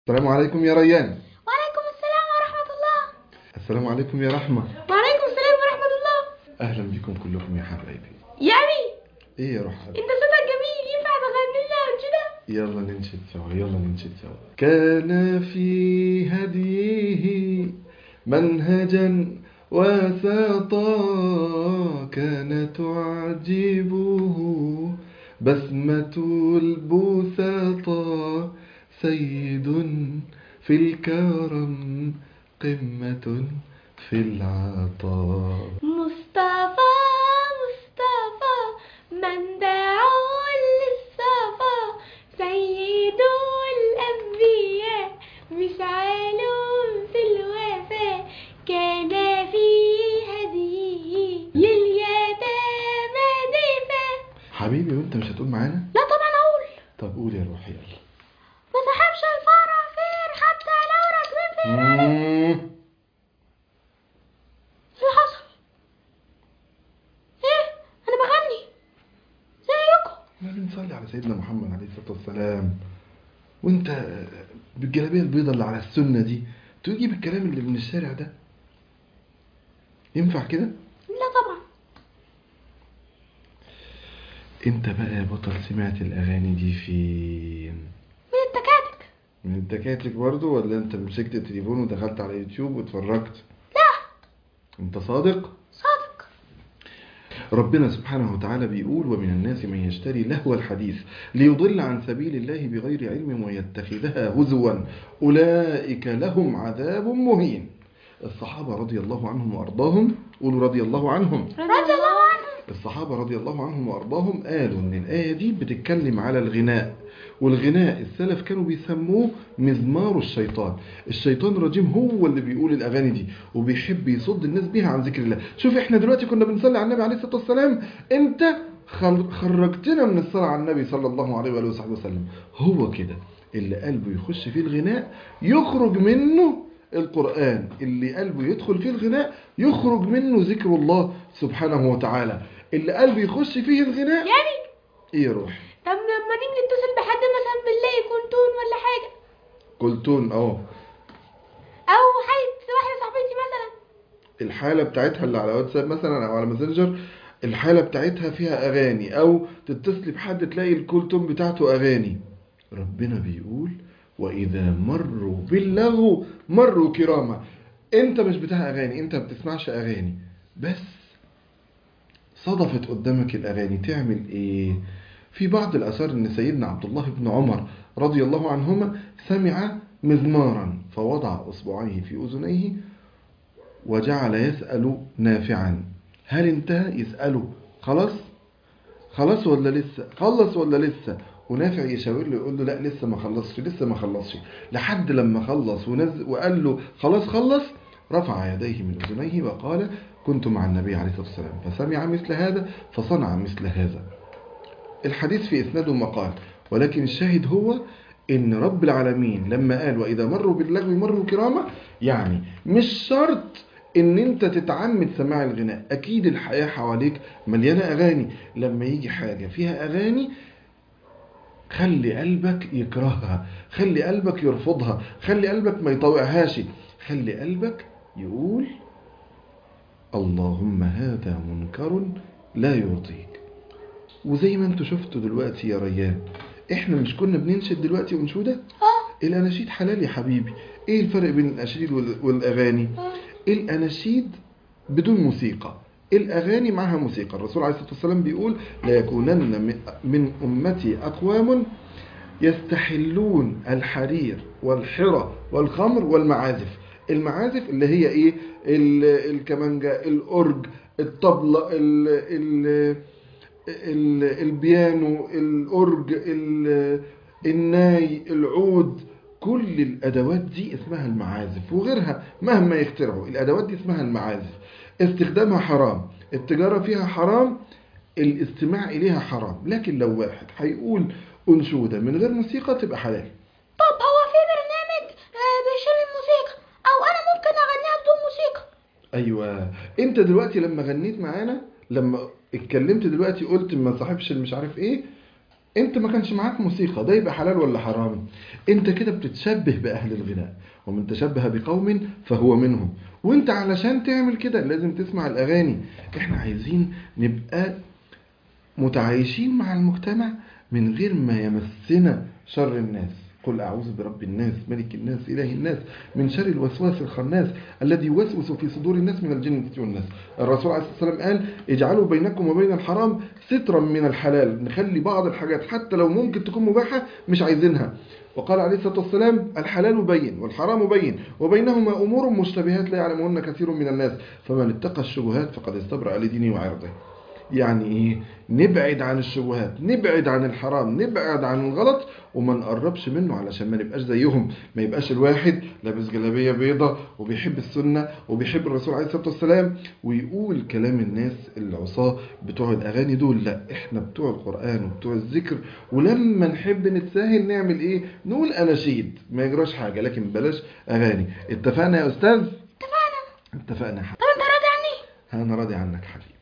السلام عليكم يا ريان وعليكم السلام ورحمة الله السلام عليكم يا رحمة وعليكم السلام ورحمة الله أهلا بكم كلكم يا حبايبي يا أبي إيه يا روح قلبي؟ أنت صوتك جميل ينفع تغني لنا كده يلا ننشد سوا يلا ننشد سوا كان في هديه منهجا وساطا كان تعجبه بسمة البساطا سيد في الكرم قمة في العطاء مصطفى مصطفى من دعا للصفا سيد الأنبياء مشعل في الوفاء كان في هديه لليتامى دفا حبيبي وانت مش هتقول معانا لا طبعا أقول طب قول يا روحي يلا ما سحبش الفرافير حتى لو راكبين في مم. ايه اللي حصل؟ ايه؟ انا بغني زيكم احنا بنصلي على سيدنا محمد عليه الصلاة والسلام وانت بالجلابية البيضة اللي على السنة دي تيجي بالكلام اللي من الشارع ده ينفع كده لا طبعا انت بقى يا بطل سمعت الاغاني دي فين من التكاتك من التكاتك برضه ولا انت مسكت التليفون ودخلت على يوتيوب واتفرجت لا انت صادق صادق ربنا سبحانه وتعالى بيقول ومن الناس من يشتري لهو الحديث ليضل عن سبيل الله بغير علم ويتخذها هزوا أولئك لهم عذاب مهين الصحابة رضي الله عنهم وأرضاهم قولوا رضي الله عنهم رضي الله عنه الصحابة رضي الله عنهم وأرضاهم قالوا إن الآية دي بتتكلم على الغناء والغناء السلف كانوا بيسموه مزمار الشيطان الشيطان الرجيم هو اللي بيقول الأغاني دي وبيحب يصد الناس بيها عن ذكر الله شوف إحنا دلوقتي كنا بنصلي على النبي عليه الصلاة والسلام أنت خل- خرجتنا من الصلاة على النبي صلى الله عليه وآله وصحبه وسلم هو كده اللي قلبه يخش فيه الغناء يخرج منه القرآن اللي قلبه يدخل فيه الغناء يخرج منه ذكر الله سبحانه وتعالى اللي قلبه يخش فيه الغناء يعني ايه يا روح طب لما نيجي نتصل بحد مثلا بالله كنتون ولا حاجة قلتون اه أو حاجة واحدة صاحبتي مثلا الحالة بتاعتها اللي على واتساب مثلا او على ماسنجر الحالة بتاعتها فيها اغاني او تتصلي بحد تلاقي الكولتون بتاعته اغاني ربنا بيقول واذا مروا باللغو مروا كراما انت مش بتاع اغاني انت ما بتسمعش اغاني بس صدفت قدامك الأغاني تعمل إيه؟ في بعض الآثار أن سيدنا عبد الله بن عمر رضي الله عنهما سمع مزمارا فوضع إصبعيه في أذنيه وجعل يسأل نافعا هل انتهى يسأله خلاص خلاص ولا لسه خلص ولا لسه ونافع يشاور له يقول له لا لسه ما خلصش لسه ما خلصش لحد لما خلص ونزل وقال له خلاص خلص رفع يديه من اذنيه وقال كنت مع النبي عليه الصلاه والسلام فسمع مثل هذا فصنع مثل هذا الحديث في اسناده مقال ولكن الشاهد هو ان رب العالمين لما قال واذا مروا باللغو مروا كراما يعني مش شرط ان انت تتعمد سماع الغناء اكيد الحياه حواليك مليانه اغاني لما يجي حاجه فيها اغاني خلي قلبك يكرهها خلي قلبك يرفضها خلي قلبك ما يطوعهاش خلي قلبك يقول اللهم هذا منكر لا يرضيك وزي ما انتوا شفتوا دلوقتي يا ريان احنا مش كنا بننشد دلوقتي انشوده اه الاناشيد حلال يا حبيبي ايه الفرق بين الاناشيد وال- والاغاني اه الاناشيد بدون موسيقى الاغاني معها موسيقى الرسول عليه الصلاه والسلام بيقول لا يكونن من- من امتي اقوام يستحلون الحرير والحرى والخمر والمعازف المعازف اللي هي ايه ال- الكمانجا الاورج الطبلة ال ال ال البيانو الاورج ال- الناي العود كل الادوات دي اسمها المعازف وغيرها مهما يخترعوا الادوات دي اسمها المعازف استخدامها حرام التجارة فيها حرام الاستماع اليها حرام لكن لو واحد هيقول انشودة من غير موسيقى تبقى حلال طب هو في برنامج آه، بيشيل الموسيقى أو أنا ممكن أغنيها بدون موسيقى ايوه انت دلوقتي لما غنيت معانا لما اتكلمت دلوقتي قلت ما صاحبش اللي مش عارف ايه انت ما كانش معاك موسيقى ده يبقى حلال ولا حرام انت كده بتتشبه باهل الغناء ومن تشبه بقوم فهو منهم وانت علشان تعمل كده لازم تسمع الاغاني احنا عايزين نبقى متعايشين مع المجتمع من غير ما يمسنا شر الناس قل أعوذ برب الناس ملك الناس إله الناس من شر الوسواس الخناس الذي يوسوس في صدور الناس من الجنة والناس الرسول عليه الصلاة والسلام قال اجعلوا بينكم وبين الحرام سترا من الحلال نخلي بعض الحاجات حتى لو ممكن تكون مباحة مش عايزينها وقال عليه الصلاة والسلام الحلال بين والحرام بين وبينهما أمور مشتبهات لا يعلمهن كثير من الناس فمن اتقى الشبهات فقد استبرأ لدينه وعرضه يعني ايه نبعد عن الشبهات نبعد عن الحرام نبعد عن الغلط وما نقربش منه علشان ما نبقاش زيهم ما يبقاش الواحد لابس جلابيه بيضة وبيحب السنه وبيحب الرسول عليه الصلاه والسلام ويقول كلام الناس العصاه بتوع الاغاني دول لا احنا بتوع القران وبتوع الذكر ولما نحب نتساهل نعمل ايه نقول اناشيد ما يجراش حاجه لكن بلاش اغاني اتفقنا يا استاذ اتفقنا اتفقنا يا حبيبي طب انت راضي عني انا راضي عنك حبيبي